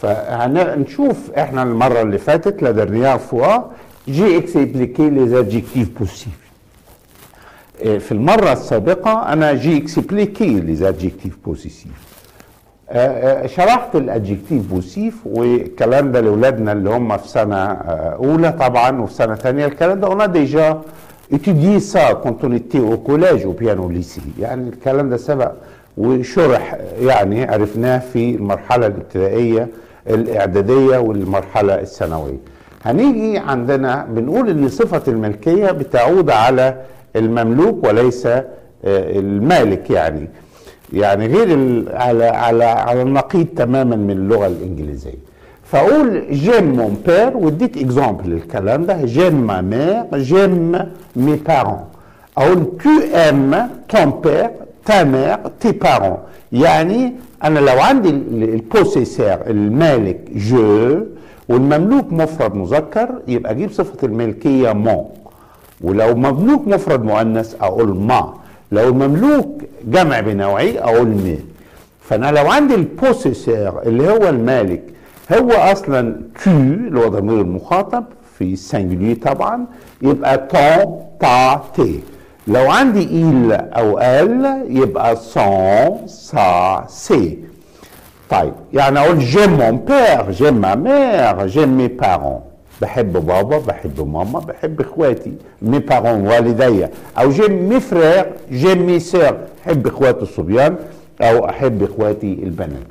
فهنشوف احنا المره اللي فاتت لا dernière fois j'ai expliqué les adjectifs possibles إيه، في المره السابقه انا جي اكسبليكي les adjectifs possessifs آه، آه، شرحت الادجكتيف بوسيف والكلام ده لاولادنا اللي هم في سنه آه، اولى طبعا وفي سنه ثانيه الكلام ده انا ديجا étudié ça quand on était au collège ou bien au lycée يعني الكلام ده سبق وشرح يعني عرفناه في المرحله الابتدائيه الاعداديه والمرحله الثانويه هنيجي عندنا بنقول ان صفه الملكيه بتعود على المملوك وليس آه، المالك يعني يعني غير ال- على على على النقيض تماما من اللغه الانجليزيه فاقول جيم مون بير واديت اكزامبل للكلام ده جيم ما مير جيم مي بارون اقول tu aimes ton père ta mère tes parents يعني انا لو عندي البوسيسير المالك جو والمملوك مفرد مذكر يبقى اجيب صفه الملكيه مون ولو مملوك مفرد مؤنث اقول ما لو مملوك جمع بنوعي اقول مي فانا لو عندي البوسيسور اللي هو المالك هو اصلا tu اللي هو ضمير المخاطب في السنجلي طبعا يبقى ton ta te لو عندي il او elle يبقى son sa c'est طيب يعني اقول j'aime mon père j'aime ma mère j'aime mes parents بحب بابا بحب ماما بحب اخواتي مي بارون والدي او جيم مي فرير جيم مي سير احب اخواتي الصبيان او احب اخواتي البنات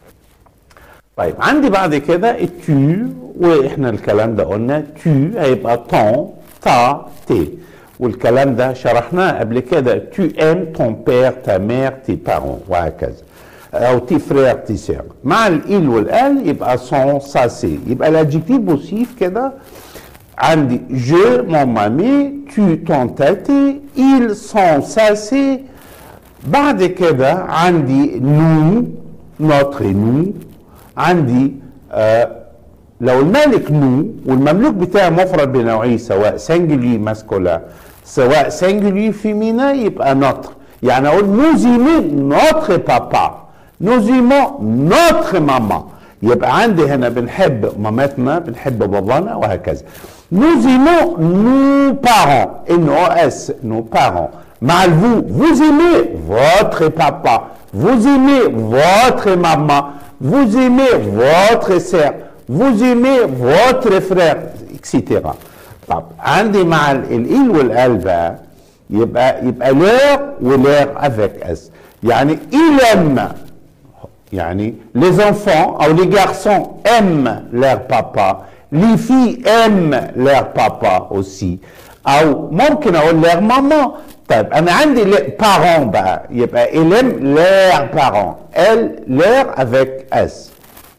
طيب عندي بعد كده التو واحنا الكلام ده قلنا تو هيبقى طون تا تي والكلام ده شرحناه قبل كده تو ام ton père ta mère tes parents وهكذا او تي فرير تي سير مع الإل والال يبقى سون سا سي يبقى الادجكتيف بوسيف كده عندي جو مون مامي تو تون تاتي ils sont ça c'est بعد كده عندي نو notre نو عندي آه لو المالك نو والمملوك بتاعي مفرد بنوعيه سواء سنجلي ماسكولا سواء سنجلي فيمينا يبقى نوتر يعني اقول nous aimons notre papa nous aimons notre maman يبقى عندي هنا بنحب مامتنا بنحب بابانا وهكذا nous aimons nos parents ان او اس nos parents مع الفو vous aimez votre papa vous aimez votre maman vous aimez votre sœur vous aimez votre frère etc طب عندي مع الايل والال بقى يبقى يبقى لير ولير افيك اس يعني il aime يعني les enfants او les garçons aiment leur papa les filles aiment leur papa aussi او ممكن اقول leur maman طيب انا عندي parents بقى يبقى il aime leurs parents elle leur avec s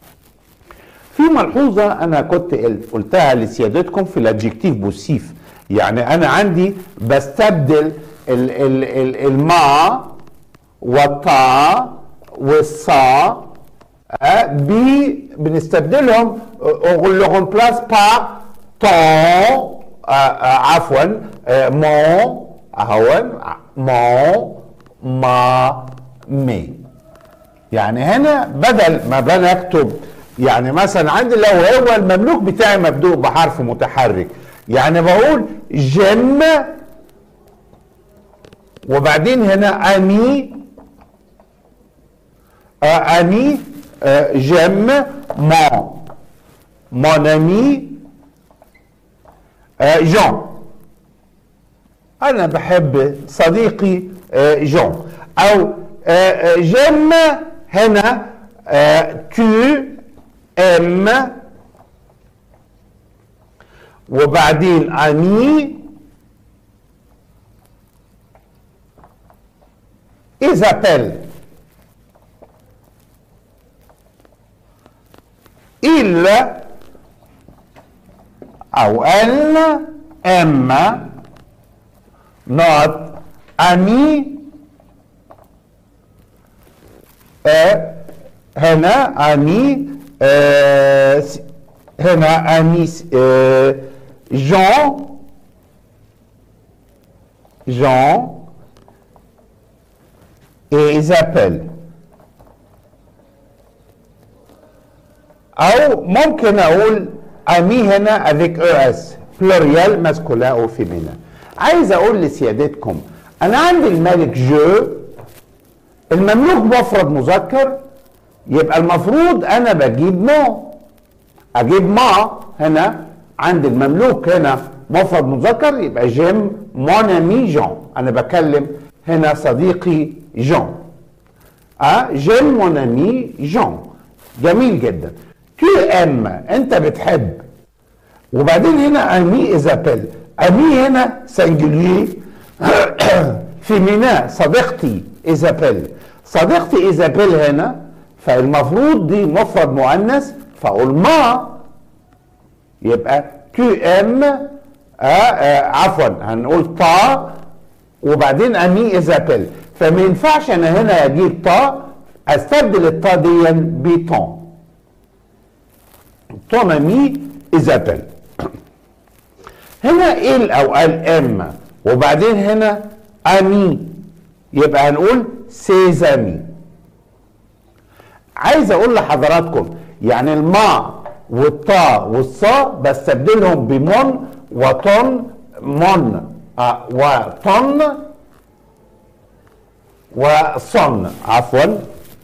في ملحوظه انا كنت قلتها لسيادتكم في الادجكتيف بوسيف يعني انا عندي بستبدل ال ال ال المع والطا والصا أه بي بنستبدلهم اون لو ريمبلاس بار طون عفوا مون اهون مون ما مي يعني هنا بدل ما بنكتب يعني مثلا عندي لو هو المملوك بتاعي مبدوء بحرف متحرك يعني بقول جم وبعدين هنا امي آه امي آه جم مون مون امي آه جون انا بحب صديقي آه جون او آه جم هنا آه tu aimes وبعدين ami ils appellent il او elle aime notre ami آه هنا ami آه هنا ami آه Jean Jean et ils appellent او ممكن اقول امي هنا افيك او اس بلوريال ماسكولا او فيمينا عايز اقول لسيادتكم انا عندي الملك جو المملوك مفرد مذكر يبقى المفروض انا بجيب مو اجيب ما هنا عند المملوك هنا مفرد مذكر يبقى جيم مون امي جون انا بكلم هنا صديقي جون اه جيم مون امي جون جميل جدا تو ام انت بتحب وبعدين هنا امي ايزابيل امي هنا سنجلي فيمينا صديقتي ايزابيل صديقتي ايزابيل هنا فالمفروض دي مفرد مؤنث فاقول ما يبقى تو ام آه آه عفوا هنقول طا وبعدين امي ايزابيل فما ينفعش انا هنا اجيب طا استبدل الطا دي بطون طون امي ايزابيل هنا ال او ال ام وبعدين هنا امي يبقى هنقول سيزامي عايز اقول لحضراتكم يعني الماء والطا والصا بستبدلهم بمون وطن مون آه وطن وصن عفوا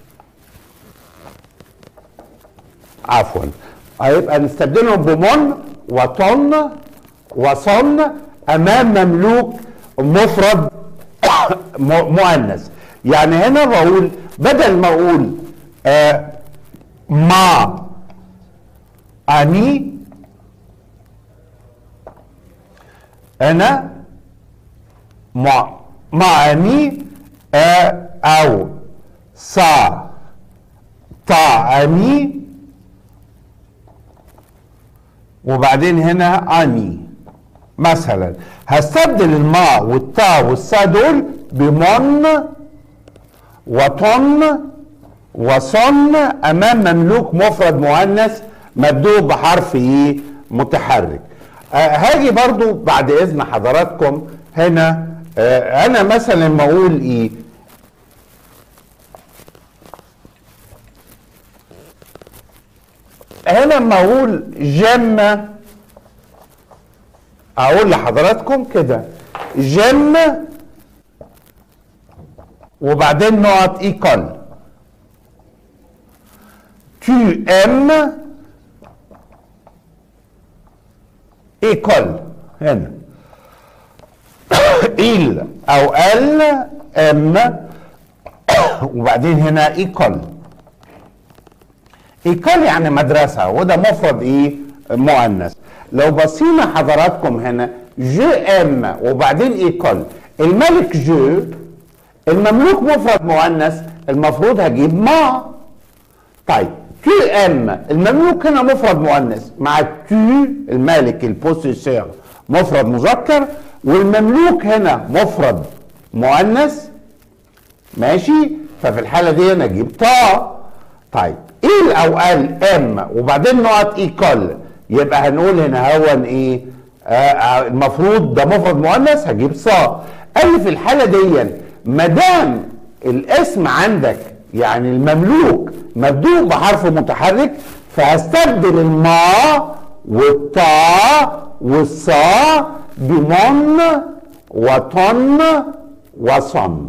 عفوا هيبقى نستبدلهم بمون وطن وصن امام مملوك مفرد مؤنث يعني هنا بقول بدل ما اقول آه ما اني انا ما ما اني آه او صا طا اني وبعدين هنا اني مثلا هستبدل الماء والتاء والصا دول بمن وطن وصن امام مملوك مفرد مؤنث مبدوء بحرف ايه متحرك آه هاجي برضو بعد اذن حضراتكم هنا آه انا مثلا ما اقول ايه هنا ما اقول جمة اقول لحضراتكم كده جم وبعدين نقط ايكال tu aimes école هنا il او ال ام وبعدين هنا ايكول ايكول يعني مدرسة وده مفرد ايه مؤنث لو بصينا حضراتكم هنا جو ام وبعدين ايكول الملك جو المملوك مفرد مؤنث المفروض هجيب ما طيب تو ام المملوك هنا مفرد مؤنث مع تو المالك البوسيسور مفرد مذكر والمملوك هنا مفرد مؤنث ماشي ففي الحاله دي انا اجيب طا طيب ال او ال ام وبعدين نقط ايكال يبقى هنقول هنا هون ايه آه المفروض ده مفرد مؤنث هجيب صا قال لي في الحاله دي ما دام الاسم عندك يعني المملوك مبدوء بحرف متحرك فهستبدل الماء والطاء والصا بمن وطن وصن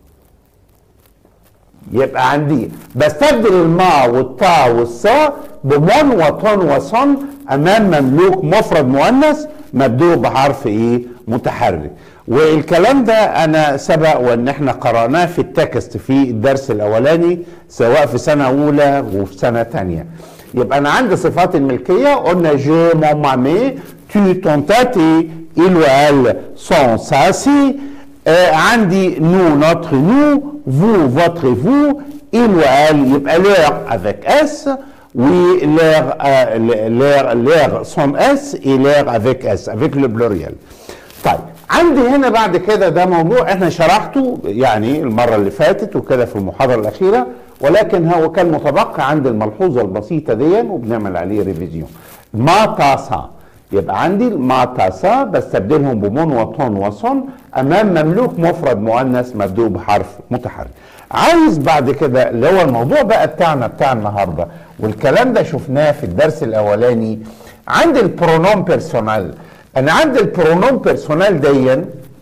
يبقى عندي بستبدل الماء والطاء والصا بمن وطن وصن امام مملوك مفرد مؤنث مبدوء بحرف ايه متحرك والكلام ده انا سبق وان احنا قرأناه في التكست في الدرس الاولاني سواء في سنة اولى وفي سنة تانية يبقى انا عندي صفات الملكية قلنا جو مون مامي tu ton tati il ou elle sont ça si آه عندي nous notre nous vous votre et vous il ou elle يبقى leur avec s oui leur euh, leur leur son s et leur avec s avec le pluriel طيب عندي هنا بعد كده ده موضوع احنا شرحته يعني المرة اللي فاتت وكده في المحاضرة الأخيرة ولكن هو كان متبقى عند الملحوظة البسيطة دي وبنعمل عليه ريفيزيون ما تاسا يبقى عندي ما تاسا بستبدلهم بمون وطن وصن أمام مملوك مفرد مؤنث مبدوء بحرف متحرك عايز بعد كده اللي هو الموضوع بقى بتاعنا بتاع النهارده والكلام ده شفناه في الدرس الاولاني عند البرونوم بيرسونال انا عند البرونوم بيرسونال ديا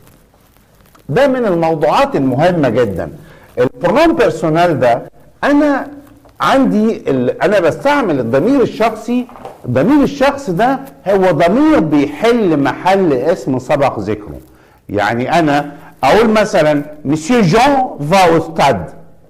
ده من الموضوعات المهمه جدا البرونوم بيرسونال ده انا عندي ال... انا بستعمل الضمير الشخصي الضمير الشخص ده هو ضمير بيحل محل اسم سبق ذكره يعني انا اقول مثلا مسيو جون فا او ستاد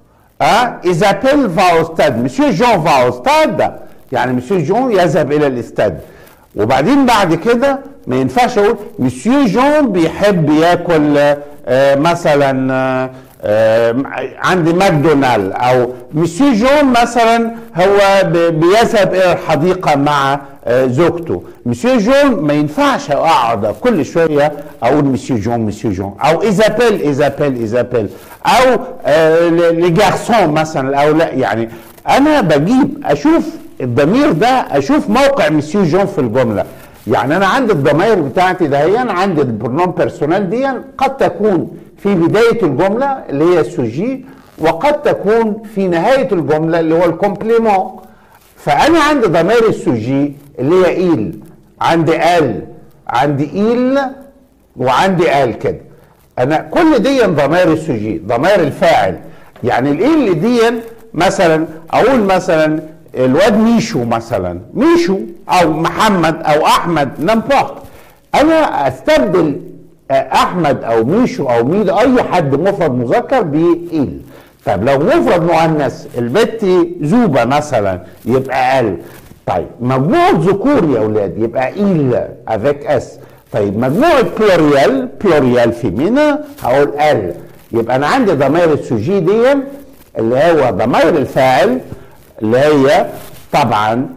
اه ايزابيل فا او ستاد مسيو جون فا او ستاد يعني مسيو جون يذهب الى الاستاد وبعدين بعد كده ما ينفعش اقول مسيو جون بيحب ياكل آه مثلا آه آه عند ماكدونالد او مسيو جون مثلا هو بيذهب الى الحديقه مع آه زوجته مسيو جون ما ينفعش اقعد كل شويه اقول مسيو جون مسيو جون او ايزابيل ايزابيل ايزابيل او آه لجارسون مثلا او لا يعني انا بجيب اشوف الضمير ده اشوف موقع مسيو جون في الجمله يعني انا عندي الضمائر بتاعتي دهيا عندي البرنوم بيرسونال دي قد تكون في بدايه الجمله اللي هي السوجي وقد تكون في نهايه الجمله اللي هو الكومبليمون فانا عندي ضمائر السوجي اللي هي ايل عندي ال عندي ايل وعندي ال كده انا كل دي ضمائر السوجي ضمائر الفاعل يعني الايل دي مثلا اقول مثلا الواد ميشو مثلا ميشو او محمد او احمد نمبورت انا استبدل احمد او ميشو او ميدو اي حد مفرد مذكر بإيل طيب لو مفرد مؤنث البت زوبه مثلا يبقى ال طيب مجموعه ذكور يا اولاد يبقى ايل افيك اس طيب مجموعه بلوريال بلوريال فيمينا هقول ال يبقى انا عندي ضمائر السوجي دي اللي هو ضمائر الفاعل اللي هي طبعا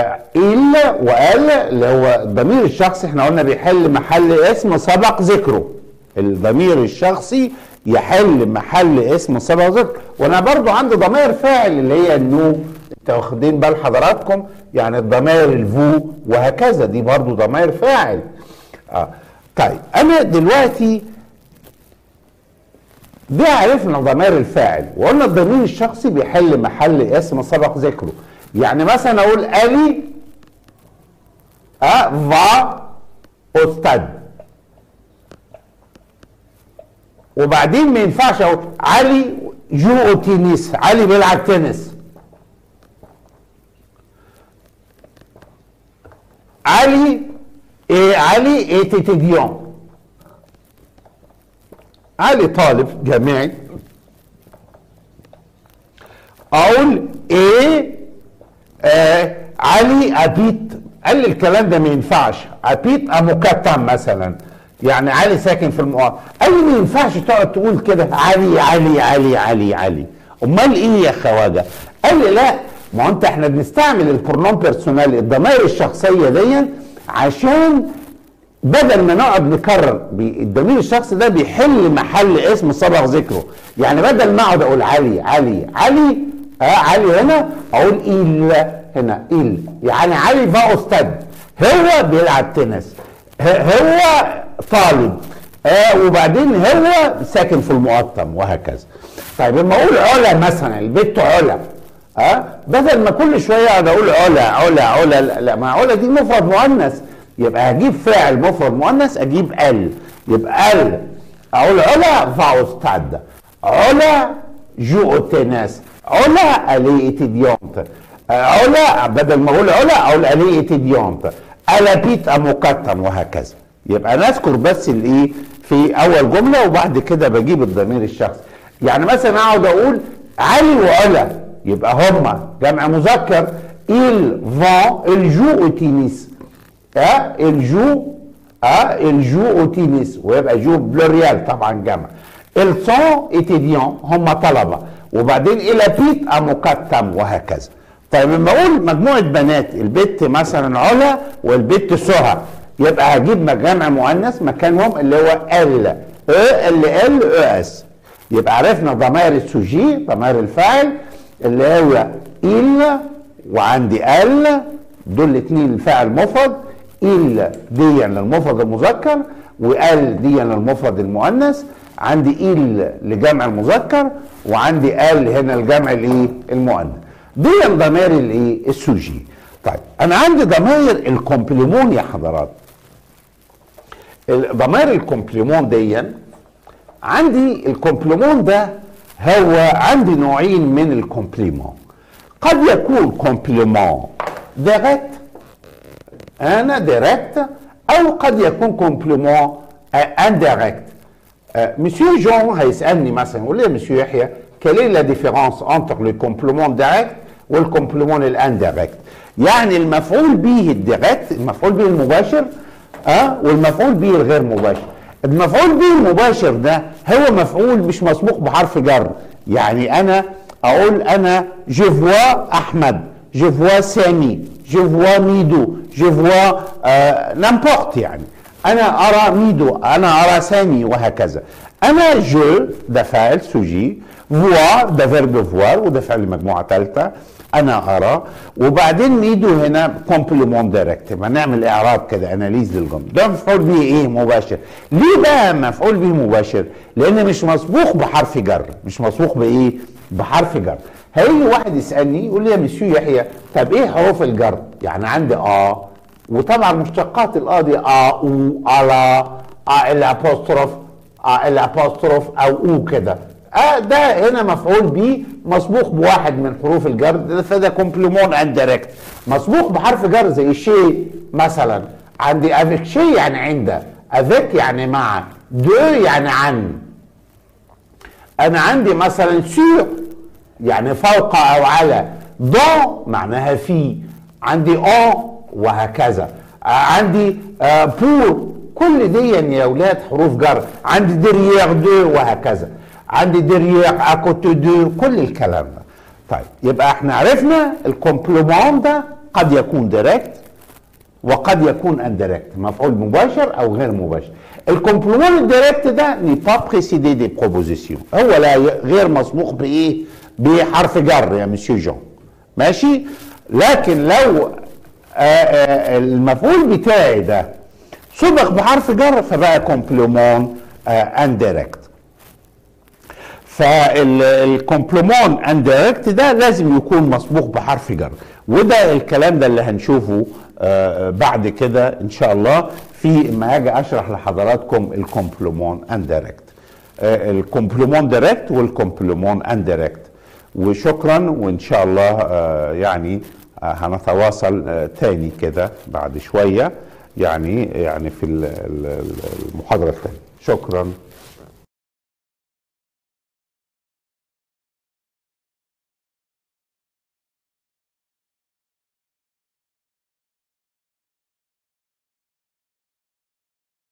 إل وقال اللي هو الضمير الشخصي احنا قلنا بيحل محل اسم سبق ذكره الضمير الشخصي يحل محل اسم سبق ذكره وانا برضو عندي ضمائر فاعل اللي هي النو انتوا واخدين بال حضراتكم يعني الضمائر الفو وهكذا دي برضو ضمائر فاعل اه طيب انا دلوقتي دي عرفنا ضمير الفاعل وقلنا الضمير الشخصي بيحل محل اسم سبق ذكره يعني مثلا اقول الي ا فا استاد وبعدين ما ينفعش اقول علي جو تنس علي بيلعب تنس علي إيه علي ايه تيتيديون علي طالب جامعي اقول ايه آه علي ابيت قال لي الكلام ده ما ينفعش ابيت امكتم مثلا يعني علي ساكن في المقاطعة قال لي ما ينفعش تقعد تقول كده علي علي علي علي علي امال ايه يا خواجه قال لي لا ما هو انت احنا بنستعمل البرونوم بيرسونال الضمائر الشخصيه دي عشان بدل ما نقعد نكرر الضمير الشخصي ده بيحل محل اسم سبق ذكره يعني بدل ما اقعد اقول علي علي علي اه علي هنا اقول ايل هنا ايل يعني علي بقى استاذ هو بيلعب تنس هو طالب آه وبعدين هو ساكن في المقطم وهكذا طيب لما اقول علا مثلا البيت علا اه بدل ما كل شويه اقعد اقول علا علا علا لا, لا ما علا دي مفرد مؤنث يبقى هجيب فاعل مفرد مؤنث اجيب ال يبقى ال اقول علا فاوستاد علا جو تنس علا الي اتيديونت علا بدل ما اقول علا اقول الي اتيديونت الابيت امقتم وهكذا يبقى نذكر بس الايه في اول جمله وبعد كده بجيب الضمير الشخصي يعني مثلا اقعد اقول علي وعلا يبقى هما جمع مذكر il vend il joue au tennis اه il joue اه il joue au tennis ويبقى جو بلوريال طبعا جمع ils sont étudiants هم طلبه وبعدين الى بيت امقتم وهكذا طيب لما اقول مجموعه بنات البت مثلا علا والبت سهى يبقى هجيب جمع مؤنث مكانهم اللي هو ال ا ال ال او اس يبقى عرفنا ضمائر السوجي ضمائر الفاعل اللي هو ال وعندي ال دول الاثنين الفاعل مفرد ال دي للمفرد المذكر وال دي للمفرد المؤنث عندي ال لجمع المذكر وعندي ال هنا الجمع الايه المؤنث دي ضمائر الايه السوجي طيب انا عندي ضمائر الكومبليمون يا حضرات ضمائر الكومبليمون دي عندي الكومبليمون ده هو عندي نوعين من الكومبليمون قد يكون كومبليمون ديريكت انا ديريكت او قد يكون كومبليمون انديريكت مسيو جون هيسالني مثلا يقول لي يا مسيو يحيى quelle est la différence entre le complément direct والكومبليمون الانديريكت يعني المفعول به الديريكت المفعول به المباشر اه والمفعول به الغير مباشر المفعول به المباشر ده هو مفعول مش مسبوق بحرف جر يعني انا اقول انا جو فوا احمد جو فوا سامي جو فوا ميدو جو فوا نامبورت يعني انا ارى ميدو انا ارى سامي وهكذا انا جو ده فاعل سوجي فوا ده فيرب فوار وده فعل مجموعه ثالثه انا ارى وبعدين ميدو هنا كومبليمون دايركت ما نعمل اعراب كده اناليز للجمله ده مفعول به ايه مباشر ليه بقى مفعول به مباشر لان مش مسبوق بحرف جر مش مسبوق بايه بحرف جر هيجي واحد يسالني يقول لي يا مسيو يحيى طب ايه حروف الجر يعني عندي اه وطبعا مشتقات الاه دي اه او على اه الابوستروف اه الابوستروف او او كده آه ده هنا مفعول به مسبوق بواحد من حروف الجر فده كومبليمون انديركت مسبوق بحرف جر زي شيء مثلا عندي افيك شيء يعني عند افيك يعني مع دو يعني عن انا عندي مثلا سور يعني فوق او على دون معناها في عندي اون وهكذا آه عندي آه بور كل دي يا اولاد حروف جر عندي دريير دو وهكذا عندي دريير اكوتو دو كل الكلام ده طيب يبقى احنا عرفنا الكومبليمون ده قد يكون دايركت وقد يكون اندايركت مفعول مباشر او غير مباشر الكومبليمون الدايركت ده ني با بريسيدي دي بروبوزيسيون هو لا غير مسبوق بايه بحرف جر يا مسيو جون ماشي لكن لو آآ آآ المفعول بتاعي ده سبق بحرف جر فبقى كومبليمون اندايركت فالكومبليمون اندايركت ده لازم يكون مسبوق بحرف جر وده الكلام ده اللي هنشوفه آه بعد كده ان شاء الله في ما هاجي اشرح لحضراتكم الكومبليمون اندايركت آه الكومبليمون دايركت والكومبليمون اندايركت وشكرا وان شاء الله آه يعني هنتواصل تاني كده بعد شويه يعني يعني في المحاضره الثانيه شكرا